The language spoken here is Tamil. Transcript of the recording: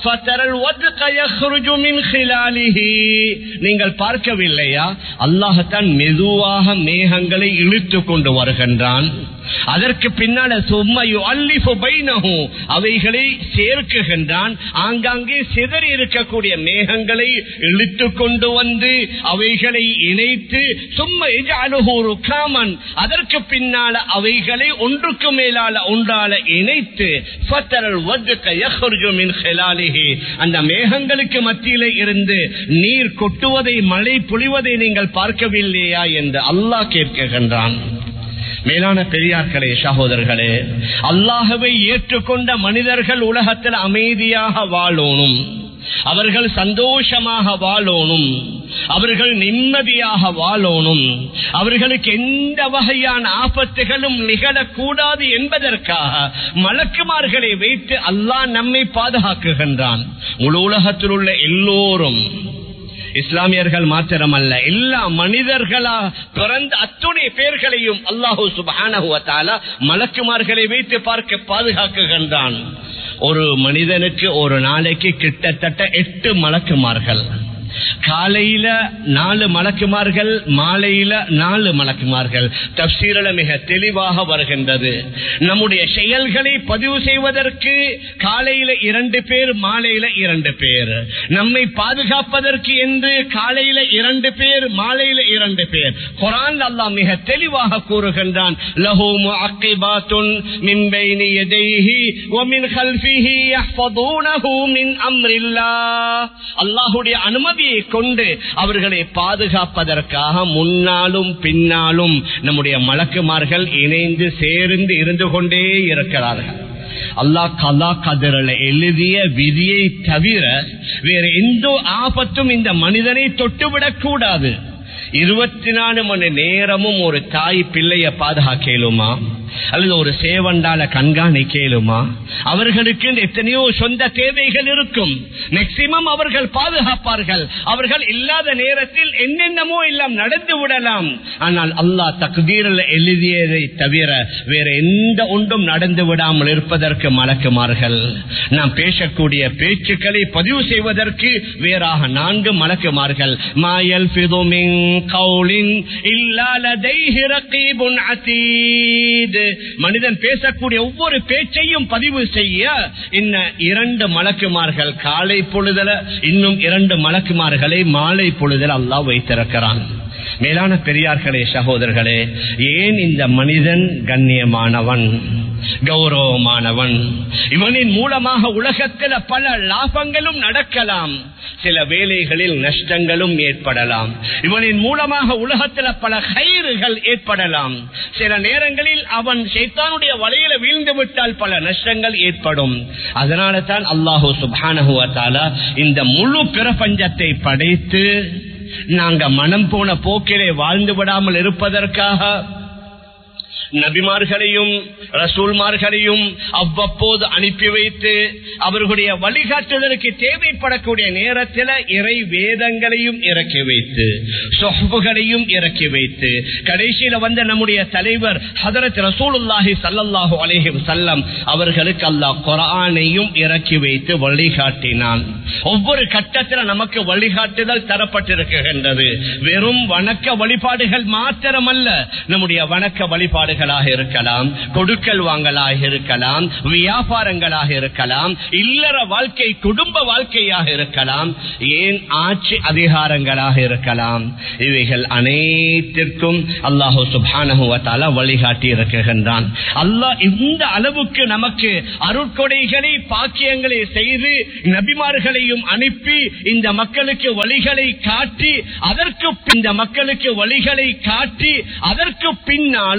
ஃபதரல் வத்க யஹ்ருஜு மின் ஹிலாலிஹி நீங்கள் பார்க்கவில்லையா அல்லாஹ்தான் மெதுவாக மேகங்களை இழுத்து கொண்டு வருகின்றான் அதற்கு பின்னால சும்மையு அல்லிஃபு பைனஹு அவைகளை சேர்க்குகின்றான் ஆங்காங்கே சிதறி இருக்கக்கூடிய மேகங்களை இழுத்து கொண்டு வந்து அவைகளை இணைத்து சும்மா இஜஅலுஹு ருகாமன் அதற்கு பின்னால அவைகளை ஒன்றுக்கு மேலால ஒன்றால இணைத்து ஃபத்தரல் வத்க யஹ்ருஜு மின் ஹிலாலிஹி அந்த மேகங்களுக்கு மத்தியிலே இருந்து நீர் கொட்டுவதை மழை பொழிவதை நீங்கள் பார்க்கவில்லையா என்று அல்லாஹ் கேட்கின்றான் மேலான பெரியார்களே சகோதரர்களே அல்லாஹவை ஏற்றுக்கொண்ட மனிதர்கள் உலகத்தில் அமைதியாக வாழணும் அவர்கள் சந்தோஷமாக வாழணும் அவர்கள் நிம்மதியாக வாழணும் அவர்களுக்கு எந்த வகையான ஆபத்துகளும் நிகழக்கூடாது என்பதற்காக மலக்குமார்களை வைத்து அல்லாஹ் நம்மை பாதுகாக்குகின்றான் முழு உலகத்தில் உள்ள எல்லோரும் இஸ்லாமியர்கள் மாத்திரமல்ல எல்லா மனிதர்களா பிறந்த அத்துணை பேர்களையும் அல்லாஹூ சுபான மலக்குமார்களை வைத்து பார்க்க பாதுகாக்குகின்றான் ஒரு மனிதனுக்கு ஒரு நாளைக்கு கிட்டத்தட்ட எட்டு மலக்குமார்கள் காலையில நாலு மலக்குமார்கள் மாலையில நாலு மலக்குமார்கள் தப்சீரல மிக தெளிவாக வருகின்றது நம்முடைய செயல்களை பதிவு செய்வதற்கு காலையில இரண்டு பேர் மாலையில இரண்டு பேர் நம்மை பாதுகாப்பதற்கு என்று காலையில இரண்டு பேர் மாலையில இரண்டு பேர் குரான் அல்லாஹ் மிக தெளிவாக கூறுகின்றான் லஹு முஅக்கிபாத்துன் மின் பைனி யதைஹி வ மின் கல்ஃபிஹி யஹ்ஃபதூனஹு மின் அம்ரில்லாஹ் அல்லாஹ்வுடைய அனுமதியை கொண்டு அவர்களை பாதுகாப்பதற்காக முன்னாலும் பின்னாலும் நம்முடைய மலக்குமார்கள் இணைந்து சேர்ந்து இருந்து கொண்டே இருக்கிறார்கள் அல்லாஹ் கலா கதிரல எழுதிய விதியை தவிர வேற எந்த ஆபத்தும் இந்த மனிதனை தொட்டுவிடக் கூடாது இருபத்தி நாலு மணி நேரமும் ஒரு தாய் பிள்ளைய பாதுகாக்கலுமா அல்லது ஒரு சேவண்டால கண்காணிக்கலுமா அவர்களுக்கு எத்தனையோ சொந்த தேவைகள் இருக்கும் மேக்சிமம் அவர்கள் பாதுகாப்பார்கள் அவர்கள் இல்லாத நேரத்தில் என்னென்னமோ எல்லாம் நடந்து விடலாம் ஆனால் அல்லாஹ் தகுதீரில் எழுதியதை தவிர வேற எந்த ஒன்றும் நடந்து விடாமல் இருப்பதற்கு மலக்குமார்கள் நாம் பேசக்கூடிய பேச்சுக்களை பதிவு செய்வதற்கு வேறாக நான்கு மலக்குமார்கள் மாயல் பிதுமின் கவுலின் இல்லாலதைஹி ரகீபுன் அதீத் மனிதன் பேசக்கூடிய ஒவ்வொரு பேச்சையும் பதிவு செய்ய இன்ன இரண்டு மலக்குமார்கள் காலை பொழுதல இன்னும் இரண்டு மலக்குமார்களை மாலை பொழுதல அல்லாஹ் வைத்திருக்கிறான் மேலான பெரியார்களே சகோதரர்களே ஏன் இந்த மனிதன் கண்ணியமானவன் கௌரவமானவன் இவனின் மூலமாக உலகத்தில் பல லாபங்களும் நடக்கலாம் சில வேலைகளில் நஷ்டங்களும் ஏற்படலாம் இவனின் மூலமாக உலகத்தில் பல கயிறுகள் ஏற்படலாம் சில நேரங்களில் அவன் சைத்தானுடைய வலையில வீழ்ந்து விட்டால் பல நஷ்டங்கள் ஏற்படும் அதனால தான் அல்லாஹூ சுபானகுவத்தால இந்த முழு பிரபஞ்சத்தை படைத்து நாங்க மனம் போன போக்கிலே வாழ்ந்து விடாமல் இருப்பதற்காக நபிமார்களையும் ரசூல்மார்களையும் அவ்வப்போது அனுப்பி வைத்து அவர்களுடைய வழிகாட்டுதலுக்கு தேவைப்படக்கூடிய நேரத்தில் இறை வேதங்களையும் இறக்கி வைத்து சொஹ்புகளையும் இறக்கி வைத்து கடைசியில வந்த நம்முடைய தலைவர் ஹதரத் ரசூலுல்லாஹி சல்லல்லாஹு அலைஹி வஸல்லம் அவர்களுக்கு அல்லாஹ் குர்ஆனையும் இறக்கி வைத்து வழிகாட்டினான் ஒவ்வொரு கட்டத்தில் நமக்கு வழிகாட்டுதல் தரப்பட்டிருக்கின்றது வெறும் வணக்க வழிபாடுகள் மாத்திரமல்ல நம்முடைய வணக்க வழிபாடுகளாக இருக்கலாம் கொடுக்கல் வாங்கலாக இருக்கலாம் வியாபாரங்களாக இருக்கலாம் இல்லற வாழ்க்கை குடும்ப வாழ்க்கையாக இருக்கலாம் ஏன் ஆட்சி அதிகாரங்களாக இருக்கலாம் இவைகள் அனைத்திற்கும் அல்லாஹு சுபானகுவத்தால வழிகாட்டி இருக்கின்றான் அல்லாஹ் இந்த அளவுக்கு நமக்கு அருட்கொடைகளை பாக்கியங்களை செய்து நபிமார்களையும் அனுப்பி இந்த மக்களுக்கு வழிகளை காட்டி அதற்கு இந்த மக்களுக்கு வழிகளை காட்டி அதற்கு பின்னால்